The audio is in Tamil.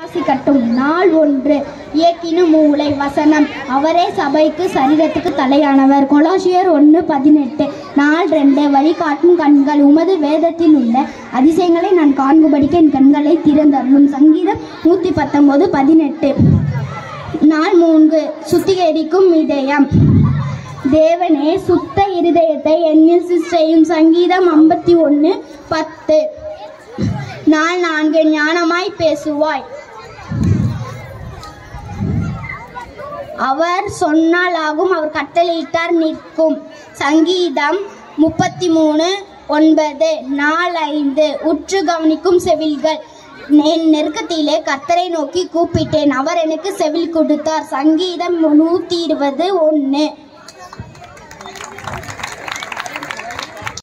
வாசிக்கட்டும் நாள் ஒன்று இயக்கினு மூளை வசனம் அவரே சபைக்கு சரீரத்துக்கு தலையானவர் கொலாசியர் ஒன்று பதினெட்டு நாள் ரெண்டு வழிகாட்டும் கண்கள் உமது வேதத்தில் உள்ள அதிசயங்களை நான் காண்புபடிக்கு என் கண்களை திறந்தருளும் சங்கீதம் நூற்றி பத்தொம்போது பதினெட்டு நாள் மூன்று சுத்திகரிக்கும் இதயம் தேவனே சுத்த இருதயத்தை என்னில் செய்யும் சங்கீதம் ஐம்பத்தி ஒன்று பத்து நாள் நான்கு ஞானமாய் பேசுவாய் அவர் சொன்னால் ஆகும் அவர் கட்டளையிட்டார் நிற்கும் சங்கீதம் முப்பத்தி மூணு ஒன்பது நாள் ஐந்து உற்று கவனிக்கும் செவில்கள் என் நெருக்கத்திலே கர்த்தரை நோக்கி கூப்பிட்டேன் அவர் எனக்கு செவில் கொடுத்தார் சங்கீதம் நூற்றி இருபது ஒன்று